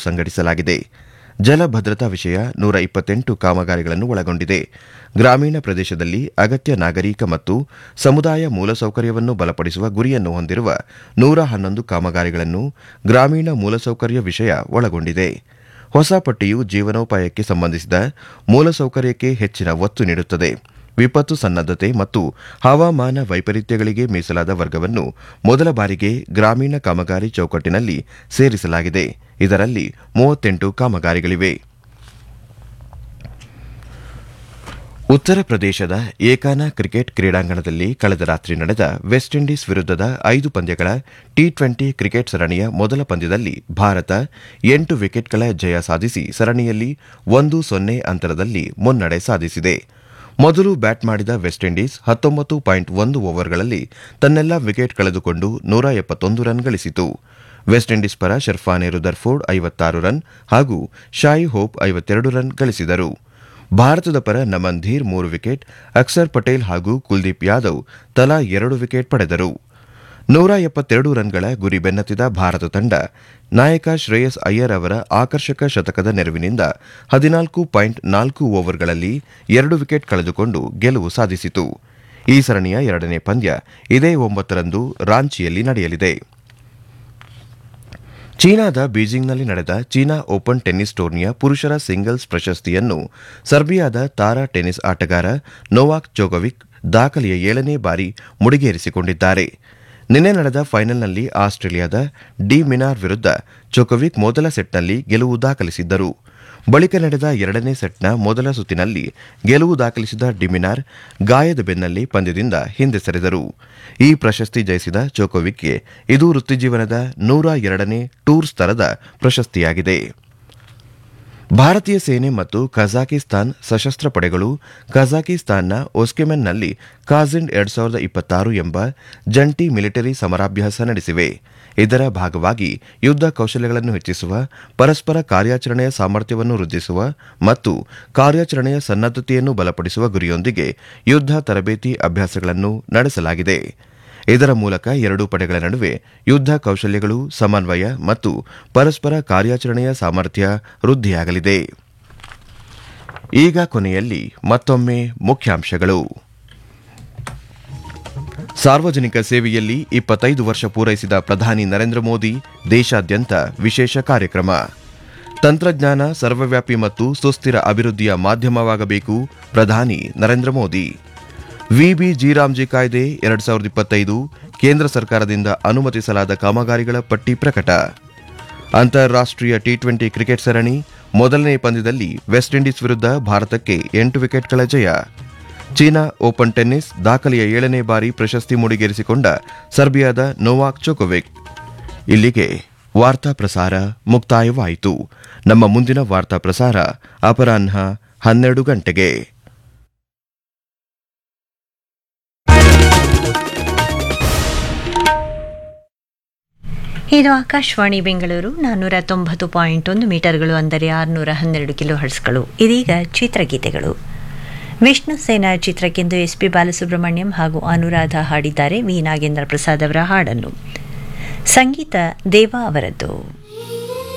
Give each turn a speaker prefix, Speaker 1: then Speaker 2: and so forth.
Speaker 1: ಸಂಘಟಿಸಲಾಗಿದೆ ಜಲ ಭದ್ರತಾ ವಿಷಯ ನೂರ ಇಪ್ಪತ್ತೆಂಟು ಕಾಮಗಾರಿಗಳನ್ನು ಒಳಗೊಂಡಿದೆ ಗ್ರಾಮೀಣ ಪ್ರದೇಶದಲ್ಲಿ ಅಗತ್ಯ ನಾಗರಿಕ ಮತ್ತು ಸಮುದಾಯ ಮೂಲಸೌಕರ್ಯವನ್ನು ಬಲಪಡಿಸುವ ಗುರಿಯನ್ನು ಹೊಂದಿರುವ ನೂರ ಹನ್ನೊಂದು ಕಾಮಗಾರಿಗಳನ್ನು ಗ್ರಾಮೀಣ ಮೂಲಸೌಕರ್ಯ ವಿಷಯ ಒಳಗೊಂಡಿದೆ ಹೊಸ ಪಟ್ಟಿಯು ಜೀವನೋಪಾಯಕ್ಕೆ ಸಂಬಂಧಿಸಿದ ಮೂಲಸೌಕರ್ಯಕ್ಕೆ ಹೆಚ್ಚಿನ ಒತ್ತು ನೀಡುತ್ತದೆ ವಿಪತ್ತು ಸನ್ನದ್ದತೆ ಮತ್ತು ಹವಾಮಾನ ವೈಪರೀತ್ಯಗಳಿಗೆ ಮೀಸಲಾದ ವರ್ಗವನ್ನು ಮೊದಲ ಬಾರಿಗೆ ಗ್ರಾಮೀಣ ಕಾಮಗಾರಿ ಚೌಕಟ್ಟಿನಲ್ಲಿ ಸೇರಿಸಲಾಗಿದೆ ಇದರಲ್ಲಿ ಮೂವತ್ತೆಂಟು ಕಾಮಗಾರಿಗಳಿವೆ ಉತ್ತರ ಪ್ರದೇಶದ ಏಕಾನ ಕ್ರಿಕೆಟ್ ಕ್ರೀಡಾಂಗಣದಲ್ಲಿ ಕಳೆದ ರಾತ್ರಿ ನಡೆದ ವೆಸ್ಟ್ ಇಂಡೀಸ್ ವಿರುದ್ಧದ ಐದು ಪಂದ್ಯಗಳ ಟಿ ಟ್ವೆಂಟಿ ಕ್ರಿಕೆಟ್ ಸರಣಿಯ ಮೊದಲ ಪಂದ್ಯದಲ್ಲಿ ಭಾರತ ಎಂಟು ವಿಕೆಟ್ಗಳ ಜಯ ಸಾಧಿಸಿ ಸರಣಿಯಲ್ಲಿ ಒಂದು ಸೊನ್ನೆ ಅಂತರದಲ್ಲಿ ಮುನ್ನಡೆ ಸಾಧಿಸಿದೆ ಮೊದಲು ಬ್ಯಾಟ್ ಮಾಡಿದ ವೆಸ್ಟ್ ಇಂಡೀಸ್ ಹತ್ತೊಂಬತ್ತು ಪಾಯಿಂಟ್ ಒಂದು ಓವರ್ಗಳಲ್ಲಿ ತನ್ನೆಲ್ಲ ವಿಕೆಟ್ ಕಳೆದುಕೊಂಡು ನೂರ ಎಪ್ಪತ್ತೊಂದು ರನ್ ಗಳಿಸಿತು ವೆಸ್ಟ್ ಇಂಡೀಸ್ ಪರ ಶರ್ಫಾನೆ ರುದರ್ಫೋರ್ಡ್ ಐವತ್ತಾರು ರನ್ ಹಾಗೂ ಶಾಯಿ ಹೋಪ್ ಐವತ್ತೆರಡು ರನ್ ಗಳಿಸಿದರು ಭಾರತದ ಪರ ನಮನ್ ಧೀರ್ ಮೂರು ವಿಕೆಟ್ ಅಕ್ಷರ್ ಪಟೇಲ್ ಹಾಗೂ ಕುಲ್ದೀಪ್ ಯಾದವ್ ತಲಾ ಎರಡು ವಿಕೆಟ್ ಪಡೆದರು ನೂರ ಎಪ್ಪತ್ತೆರಡು ರನ್ಗಳ ಗುರಿ ಬೆನ್ನತ್ತಿದ ಭಾರತ ತಂಡ ನಾಯಕ ಶ್ರೇಯಸ್ ಅಯ್ಯರ್ ಅವರ ಆಕರ್ಷಕ ಶತಕದ ನೆರವಿನಿಂದ ಹದಿನಾಲ್ಕು ಪಾಯಿಂಟ್ ನಾಲ್ಕು ಓವರ್ಗಳಲ್ಲಿ ಎರಡು ವಿಕೆಟ್ ಕಳೆದುಕೊಂಡು ಗೆಲುವು ಸಾಧಿಸಿತು ಈ ಸರಣಿಯ ಎರಡನೇ ಪಂದ್ಯ ಇದೇ ಒಂಬತ್ತರಂದು ರಾಂಚಿಯಲ್ಲಿ ನಡೆಯಲಿದೆ ಚೀನಾದ ಬೀಜಿಂಗ್ನಲ್ಲಿ ನಡೆದ ಚೀನಾ ಓಪನ್ ಟೆನ್ನಿಸ್ ಟೂರ್ನಿಯ ಪುರುಷರ ಸಿಂಗಲ್ಸ್ ಪ್ರಶಸ್ತಿಯನ್ನು ಸರ್ಬಿಯಾದ ತಾರಾ ಟೆನ್ನಿಸ್ ಆಟಗಾರ ನೋವಾಕ್ ಜೋಗೋವಿಕ್ ದಾಖಲೆಯ ಏಳನೇ ಬಾರಿ ಮುಡಿಗೇರಿಸಿಕೊಂಡಿದ್ದಾರೆ ನಿನ್ನೆ ನಡೆದ ಫೈನಲ್ನಲ್ಲಿ ಆಸ್ಟ್ರೇಲಿಯಾದ ಡಿ ಮಿನಾರ್ ವಿರುದ್ಧ ಜೋಕೋವಿಕ್ ಮೊದಲ ಸೆಟ್ನಲ್ಲಿ ಗೆಲುವು ದಾಖಲಿಸಿದ್ದರು ಬಳಿಕ ನಡೆದ ಎರಡನೇ ಸೆಟ್ನ ಮೊದಲ ಸುತ್ತಿನಲ್ಲಿ ಗೆಲುವು ದಾಖಲಿಸಿದ ಡಿಮಿನಾರ್ ಗಾಯದ ಬೆನ್ನಲ್ಲಿ ಪಂದ್ಯದಿಂದ ಹಿಂದೆ ಸರಿದರು ಈ ಪ್ರಶಸ್ತಿ ಜಯಿಸಿದ ಜೋಕೋವಿಕ್ಗೆ ಇದು ವೃತ್ತಿಜೀವನದ ನೂರ ಎರಡನೇ ಟೂರ್ ಸ್ತರದ ಪ್ರಶಸ್ತಿಯಾಗಿದೆ ಭಾರತೀಯ ಸೇನೆ ಮತ್ತು ಕಜಾಕಿಸ್ತಾನ್ ಸಶಸ್ತ್ರ ಪಡೆಗಳು ಕಜಾಕಿಸ್ತಾನ್ನ ಒಸ್ಕೆಮೆನ್ನಲ್ಲಿ ಕಾಜಿಂಡ್ ಎರಡ್ ಸಾವಿರದ ಇಪ್ಪತ್ತಾರು ಎಂಬ ಜಂಟಿ ಮಿಲಿಟರಿ ಸಮರಾಭ್ಯಾಸ ನಡೆಸಿವೆ ಇದರ ಭಾಗವಾಗಿ ಯುದ್ಧ ಕೌಶಲ್ಯಗಳನ್ನು ಹೆಚ್ಚಿಸುವ ಪರಸ್ಪರ ಕಾರ್ಯಾಚರಣೆಯ ಸಾಮರ್ಥ್ಯವನ್ನು ವೃದ್ಧಿಸುವ ಮತ್ತು ಕಾರ್ಯಾಚರಣೆಯ ಸನ್ನದ್ದತೆಯನ್ನು ಬಲಪಡಿಸುವ ಗುರಿಯೊಂದಿಗೆ ಯುದ್ಧ ತರಬೇತಿ ಅಭ್ಯಾಸಗಳನ್ನು ನಡೆಸಲಾಗಿದೆ ಇದರ ಮೂಲಕ ಎರಡೂ ಪಡೆಗಳ ನಡುವೆ ಯುದ್ಧ ಕೌಶಲ್ಯಗಳು ಸಮನ್ವಯ ಮತ್ತು ಪರಸ್ಪರ ಕಾರ್ಯಾಚರಣೆಯ ಸಾಮರ್ಥ್ಯ ವೃದ್ಧಿಯಾಗಲಿದೆ ಈಗ ಕೊನೆಯಲ್ಲಿ ಮತ್ತೊಮ್ಮೆ ಮುಖ್ಯಾಂಶಗಳು ಸಾರ್ವಜನಿಕ ಸೇವೆಯಲ್ಲಿ ಇಪ್ಪತ್ತೈದು ವರ್ಷ ಪೂರೈಸಿದ ಪ್ರಧಾನಿ ನರೇಂದ್ರ ಮೋದಿ ದೇಶಾದ್ಯಂತ ವಿಶೇಷ ಕಾರ್ಯಕ್ರಮ ತಂತ್ರಜ್ಞಾನ ಸರ್ವವ್ಯಾಪಿ ಮತ್ತು ಸುಸ್ಥಿರ ಅಭಿವೃದ್ಧಿಯ ಮಾಧ್ಯಮವಾಗಬೇಕು ಪ್ರಧಾನಿ ನರೇಂದ್ರ ಮೋದಿ ವಿಬಿ ಜಿರಾಮ್ಜಿ ಕಾಯ್ದೆ ಎರಡ್ ಸಾವಿರದ ಇಪ್ಪತ್ತೈದು ಕೇಂದ್ರ ಸರ್ಕಾರದಿಂದ ಅನುಮತಿಸಲಾದ ಕಾಮಗಾರಿಗಳ ಪಟ್ಟಿ ಪ್ರಕಟ ಅಂತಾರಾಷ್ಟೀಯ ಟಿ ಟ್ವೆಂಟಿ ಕ್ರಿಕೆಟ್ ಸರಣಿ ಮೊದಲನೇ ಪಂದ್ಯದಲ್ಲಿ ವೆಸ್ಟ್ ಇಂಡೀಸ್ ವಿರುದ್ಧ ಭಾರತಕ್ಕೆ ಎಂಟು ವಿಕೆಟ್ಗಳ ಜಯ ಚೀನಾ ಓಪನ್ ಟೆನ್ನಿಸ್ ದಾಖಲೆಯ ಏಳನೇ ಬಾರಿ ಪ್ರಶಸ್ತಿ ಮುಡಿಗೇರಿಸಿಕೊಂಡ ಸರ್ಬಿಯಾದ ನೋವಾಕ್ ಚೋಕೋವಿಕ್ ಇಲ್ಲಿಗೆ ವಾರ್ತಾ ಪ್ರಸಾರ ಮುಕ್ತಾಯವಾಯಿತು ನಮ್ಮ ಮುಂದಿನ ವಾರ್ತಾ ಪ್ರಸಾರ ಅಪರಾಹ್ನ ಹನ್ನೆರಡು ಗಂಟೆಗೆ
Speaker 2: ಇದು ಆಕಾಶವಾಣಿ ಬೆಂಗಳೂರು ನಾನ್ನೂರ ತೊಂಬತ್ತು ಪಾಯಿಂಟ್ ಒಂದು ಮೀಟರ್ಗಳು ಅಂದರೆ ಆರುನೂರ ಹನ್ನೆರಡು ಕಿಲೋ ಹರ್ಸ್ಗಳು ಇದೀಗ ಚಿತ್ರಗೀತೆಗಳು ವಿಷ್ಣು ಸೇನಾ ಚಿತ್ರಕ್ಕೆಂದು ಎಸ್ ಪಿ ಬಾಲಸುಬ್ರಹ್ಮಣ್ಯಂ ಹಾಗೂ ಅನುರಾಧ ಹಾಡಿದ್ದಾರೆ ವಿ ನಾಗೇಂದ್ರ ಪ್ರಸಾದ್ ಅವರ ಹಾಡನ್ನು ಸಂಗೀತ ದೇವಾ ಅವರದ್ದು